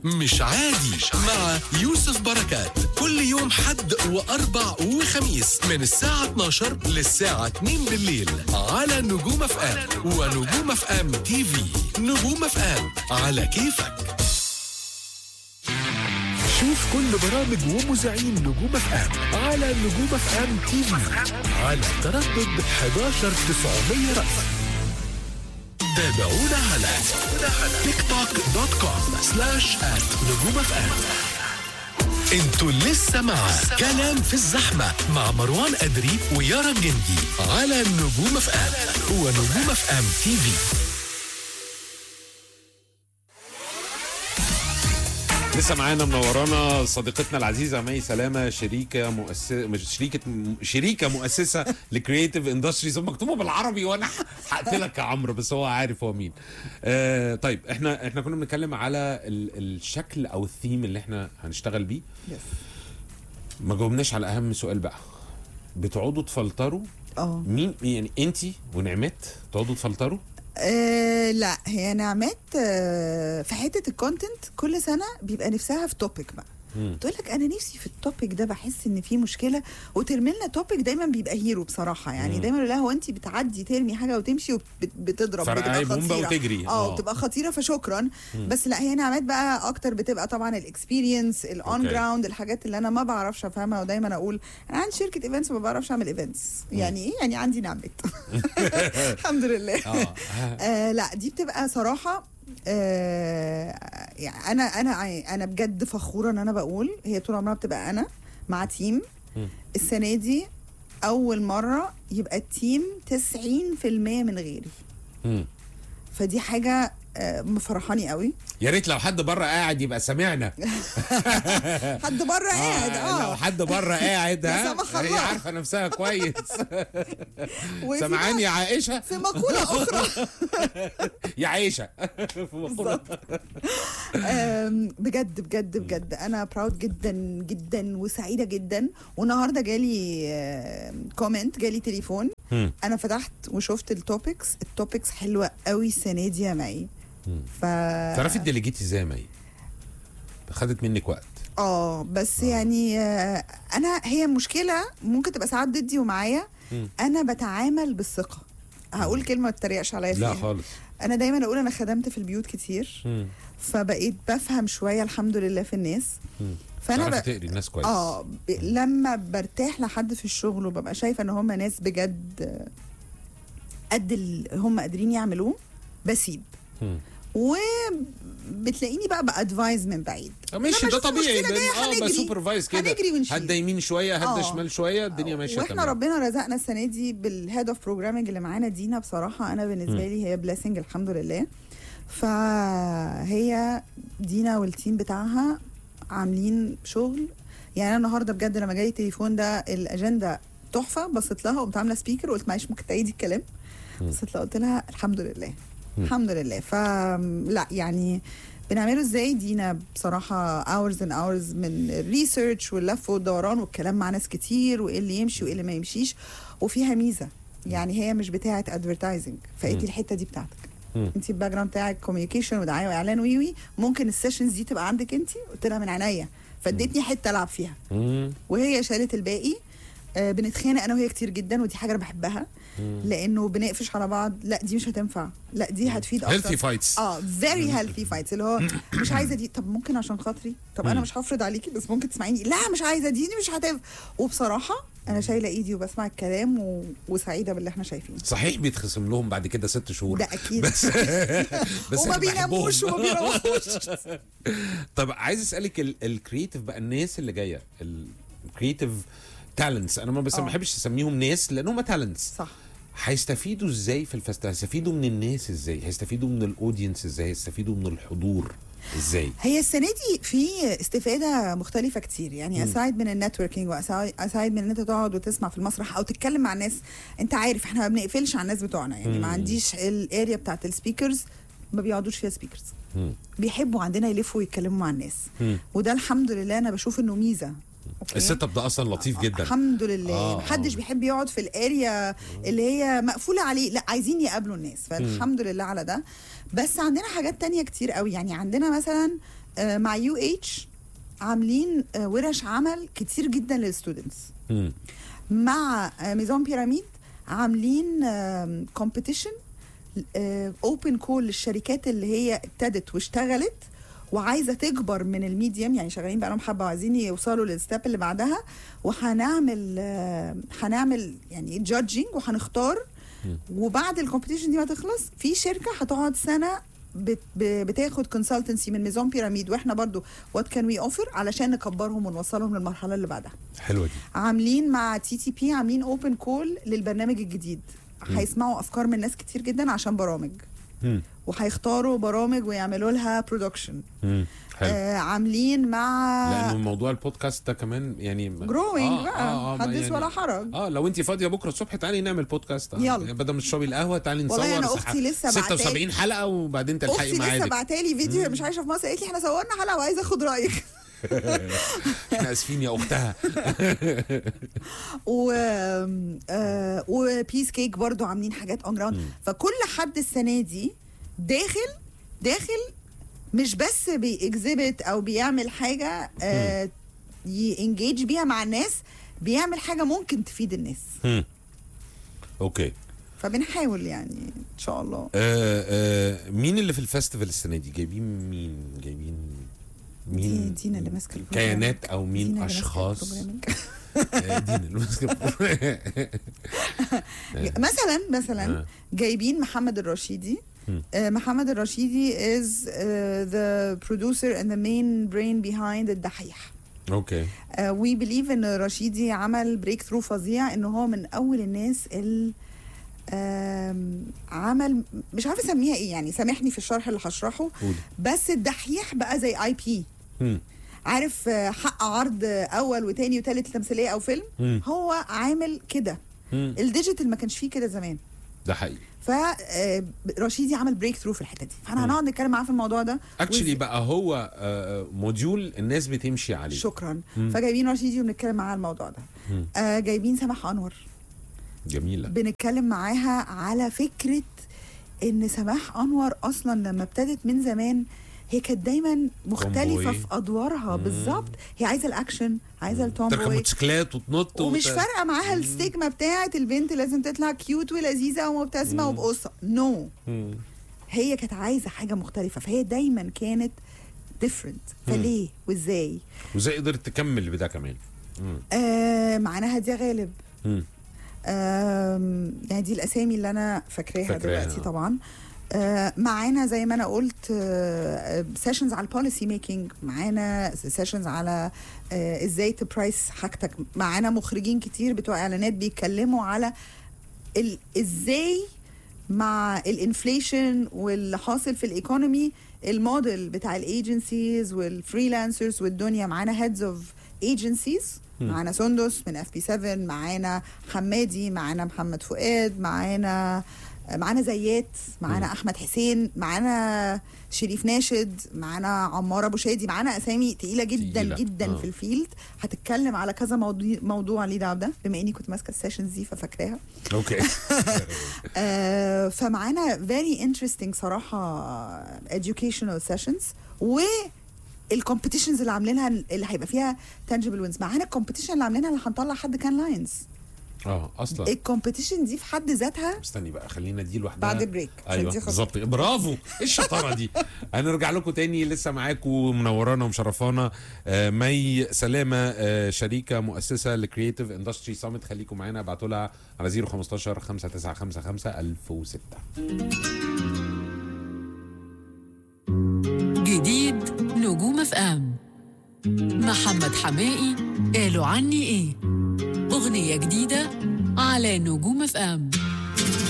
مش عادي مع يوسف بركات كل يوم حد وأربع وخميس من الساعة 12 للساعة 2 بالليل على نجوم اف ام ونجوم اف ام تي في نجوم اف ام على كيفك شوف كل برامج ومذيعين نجوم اف ام على نجوم اف ام تي في على تردد 11900 رأس تابعونا على تيك توك دوت كوم سلاش ات نجوم اف ام انتوا لسه مع كلام في الزحمة مع مروان أدري ويارا الجندي على نجوم اف ام ونجوم اف ام تي في لسه معانا منورانا صديقتنا العزيزه مي سلامه شريكه مؤسسه مش شريكه شريكه مؤسسه لكرييتيف اندستريز مكتوبه بالعربي وانا هقتلك يا عمرو بس هو عارف هو مين. آه طيب احنا احنا كنا بنتكلم على ال الشكل او الثيم اللي احنا هنشتغل بيه ما جاوبناش على اهم سؤال بقى بتقعدوا تفلتروا اه مين يعني انت ونعمات تقعدوا تفلتروا آه، لا هي نعمات آه، في حته الكونتنت كل سنه بيبقى نفسها في توبيك بقى مم. تقول لك انا نفسي في التوبيك ده بحس ان في مشكله وترمي لنا توبيك دايما بيبقى هيرو بصراحه يعني مم. دايما لا هو انت بتعدي ترمي حاجه وتمشي وبتضرب فرقعي بومبا وتجري. اه آه. بتبقى خطيره فشكرا بس لا هي نعمات بقى اكتر بتبقى طبعا الاكسبيرينس الاون أوكي. جراوند الحاجات اللي انا ما بعرفش افهمها ودايما اقول انا عندي شركه ايفنتس وما بعرفش اعمل ايفنتس يعني ايه يعني عندي نعمات الحمد لله اه آه لا دي بتبقى صراحه آه يعني انا انا انا بجد فخوره ان انا بقول هي طول عمرها بتبقى انا مع تيم مم. السنه دي اول مره يبقى التيم 90% من غيري مم. فدي حاجه آه مفرحاني قوي يا ريت لو حد بره قاعد يبقى سامعنا حد بره قاعد لو اه حد بره قاعد لا ها سمح هي الله. عارفه نفسها كويس وفي سامعاني يا بقى- عائشه في مقوله اخرى يا عائشه في مقولة. آم، بجد بجد بجد انا براود جدا جدا وسعيده جدا والنهارده جالي كومنت جالي تليفون مم. انا فتحت وشفت التوبكس التوبكس حلوه قوي السنه دي يا مي مم. ف تعرفي الديليجيتي ازاي يا مي خدت منك وقت اه بس يعني آه، انا هي مشكله ممكن تبقى ساعات ضدي ومعايا مم. انا بتعامل بالثقه هقول كلمه ما تتريقش عليا لا فيها خالص انا دايما اقول انا خدمت في البيوت كتير مم. فبقيت بفهم شويه الحمد لله في الناس مم. فانا تعرفي ب... تقري الناس كويس اه ب... لما برتاح لحد في الشغل وببقى شايفه ان هم ناس بجد قد اللي هم قادرين يعملوه بسيب مم. وبتلاقيني بقى بادفايز من بعيد آه، ماشي لما ده أشوف طبيعي المشكلة ده جاية اه هنجري. سوبرفايز كده هنجري ونشيل. هدى يمين شويه هدى آه. شمال شويه الدنيا ماشيه واحنا تمام ربنا رزقنا السنه دي بالهيد اوف بروجرامنج اللي معانا دينا بصراحه انا بالنسبه لي هي بليسنج الحمد لله فهي دينا والتيم بتاعها عاملين شغل يعني انا النهارده بجد لما جالي التليفون ده الاجنده تحفه بصيت لها وقمت عامله سبيكر وقلت معلش ممكن تعيدي الكلام بصيت لها قلت لها الحمد لله الحمد لله فلا يعني بنعمله ازاي دينا بصراحه اورز اند اورز من الريسيرش واللف والدوران والكلام مع ناس كتير وايه اللي يمشي وايه اللي ما يمشيش وفيها ميزه يعني هي مش بتاعه ادفرتايزنج فانت الحته دي بتاعتك مم. انت الباك جراوند بتاعك كوميونيكيشن ودعايه واعلان وي وي ممكن السيشنز دي تبقى عندك انت قلت لها من عينيا فادتني حته العب فيها مم. وهي شالت الباقي آه، بنتخانق انا وهي كتير جدا ودي حاجه انا بحبها لانه بنقفش على بعض لا دي مش هتنفع لا دي هتفيد اكتر هيلثي فايتس اه فيري هيلثي فايتس اللي هو مش عايزه دي طب ممكن عشان خاطري طب انا مم. مش هفرض عليكي بس ممكن تسمعيني لا مش عايزه دي دي مش هتنفع وبصراحه انا شايله ايدي وبسمع الكلام و... وسعيده باللي احنا شايفينه صحيح بيتخصم لهم بعد كده ست شهور ده اكيد بس بس وما أنا بيناموش بحبهم. وما بيروحوش طب عايز اسالك الكرييتيف بقى الناس اللي جايه الكرييتيف تالنتس انا ما بس ما آه. بحبش اسميهم ناس لان هم تالنتس صح هيستفيدوا ازاي في الفستيفال هيستفيدوا من الناس ازاي هيستفيدوا من الاودينس ازاي هيستفيدوا من الحضور ازاي هي السنه دي في استفاده مختلفه كتير يعني اسايد من النتوركينج واسايد من ان انت تقعد وتسمع في المسرح او تتكلم مع الناس انت عارف احنا ما بنقفلش على الناس بتوعنا يعني ما عنديش الاريا بتاعت السبيكرز ما بيقعدوش فيها سبيكرز مم. بيحبوا عندنا يلفوا ويتكلموا مع الناس مم. وده الحمد لله انا بشوف انه ميزه أوكي؟ السيت اب ده اصلا لطيف جدا الحمد لله آه، آه محدش آه. بيحب يقعد في الاريا اللي هي مقفوله عليه لا عايزين يقابلوا الناس فالحمد لله على ده بس عندنا حاجات تانية كتير قوي يعني عندنا مثلا آه، مع يو اتش عاملين آه، ورش عمل كتير جدا للستودنتس مم. مع آه، ميزون بيراميد عاملين كومبيتيشن اوبن كول للشركات اللي هي ابتدت واشتغلت وعايزه تكبر من الميديم يعني شغالين بقالهم حبه وعايزين يوصلوا للستيب اللي بعدها وهنعمل آه، هنعمل يعني جادجينج وهنختار وبعد الكومبيتيشن دي ما تخلص في شركه هتقعد سنه بت- ب- بتاخد كونسلتنسي من ميزون بيراميد واحنا برضو وات كان وي اوفر علشان نكبرهم ونوصلهم للمرحله اللي بعدها حلوه دي عاملين مع تي تي بي عاملين اوبن كول للبرنامج الجديد هيسمعوا افكار من ناس كتير جدا عشان برامج مم. وهيختاروا برامج ويعملوا لها برودكشن مم. حلو آه عاملين مع لانه موضوع البودكاست ده كمان يعني جروينج بقى ما حدث يعني- ولا حرج اه لو انت فاضيه بكره الصبح تعالي نعمل بودكاست آه. يلا. يعني بدل ما تشربي القهوه تعالي نصور والله أنا صح- أختي لسه 76 حلقه وبعدين تلحقي اختي لسه ميعادك بعتالي فيديو مش عايشه في مصر قالت لي احنا صورنا حلقه وعايزه اخد رايك احنا اسفين يا اختها و آه وبيس كيك برضو عاملين حاجات اون جراوند فكل حد السنه دي داخل داخل مش بس بيكذبت او بيعمل حاجه آه ينجيج بيها مع الناس بيعمل حاجه ممكن تفيد الناس مم. اوكي فبنحاول يعني ان شاء الله آه آه مين اللي في الفestival السنه دي جايبين مين جايبين دي مين دينا اللي ماسكه البروجرام. كيانات او دينا مين اللي ماسكة اشخاص البروجرامينج. آه، دينا اللي ماسكة البروجرام. مثلا مثلا آه. جايبين محمد الرشيدي مم. آه، محمد الرشيدي is uh, the producer and the main brain behind الدحيح اوكي وي بليف ان رشيدي عمل بريك ثرو فظيع ان هو من اول الناس اللي عمل مش عارفه اسميها ايه يعني سامحني في الشرح اللي هشرحه قولي بس الدحيح بقى زي اي بي مم. عارف آه، حق عرض اول وتاني وتالت تمثيليه او فيلم مم. هو عامل كده مم. الديجيتال ما كانش فيه كده زمان ده حقيقي فرشيدي عمل بريك ثرو في الحته دي فاحنا هنقعد نتكلم معاه في الموضوع ده اكشلي وز- بقى هو آه، موديول الناس بتمشي عليه شكرا مم. فجايبين رشيدي وبنتكلم معاه على الموضوع ده مم. آه جايبين سماح انور جميله بنتكلم معاها على فكره ان سماح انور اصلا لما ابتدت من زمان هي كانت دايما مختلفه تومبوي. في ادوارها بالظبط هي عايزه الاكشن عايزه تركب التومبوي موتوسيكلات وتنط ومش وت- فارقه معاها الستيجما بتاعت البنت لازم تطلع كيوت ولذيذه ومبتسمه وبقصه نو no. مم. هي كانت عايزه حاجه مختلفه فهي دايما كانت ديفرنت فليه وازاي وازاي قدرت تكمل بده كمان مم. آه معانا هاديه غالب مم. آم، يعني دي الاسامي اللي انا فاكراها فاكراها. دلوقتي طبعا آه، معانا زي ما انا قلت سيشنز على البوليسي ميكنج معانا سيشنز على آه، ازاي تبرايس حاجتك معانا مخرجين كتير بتوع اعلانات بيتكلموا على ال- ازاي مع الانفليشن واللي حاصل في الايكونومي الموديل بتاع الايجنسيز والفريلانسرز والدنيا معانا هيدز اوف ايجنسيز معانا سندس من اف بي 7 معانا حمادي معانا محمد فؤاد معانا معانا زيات معانا احمد حسين معانا شريف ناشد معانا عمار ابو شادي معانا اسامي تقيله جدا تقيلة. جدا آه. في الفيلد هتتكلم على كذا موضوع موضوع ليه دعوه بده بما اني كنت ماسكه السيشنز دي ففاكراها اوكي آه، فمعانا very interesting صراحة educational sessions و الكومبيتيشنز اللي عاملينها اللي هيبقى فيها tangible wins معانا الكومبيتيشن اللي عاملينها اللي هنطلع حد كان لاينز اه اصلا الكومبيتيشن دي في حد ذاتها استني بقى خلينا دي لوحدها بعد البريك، عشان ايوه دي خطوة. بالظبط برافو ايه الشطاره دي هنرجع لكم تاني لسه معاكم منورانا ومشرفانا آه، مي سلامه آه، شريكه مؤسسه لكرييتيف اندستري سامت خليكم معانا ابعتوا لها على 015 5955 1006 جديد نجوم اف ام محمد حمائي قالوا عني ايه اغنيه جديده على نجوم اف ام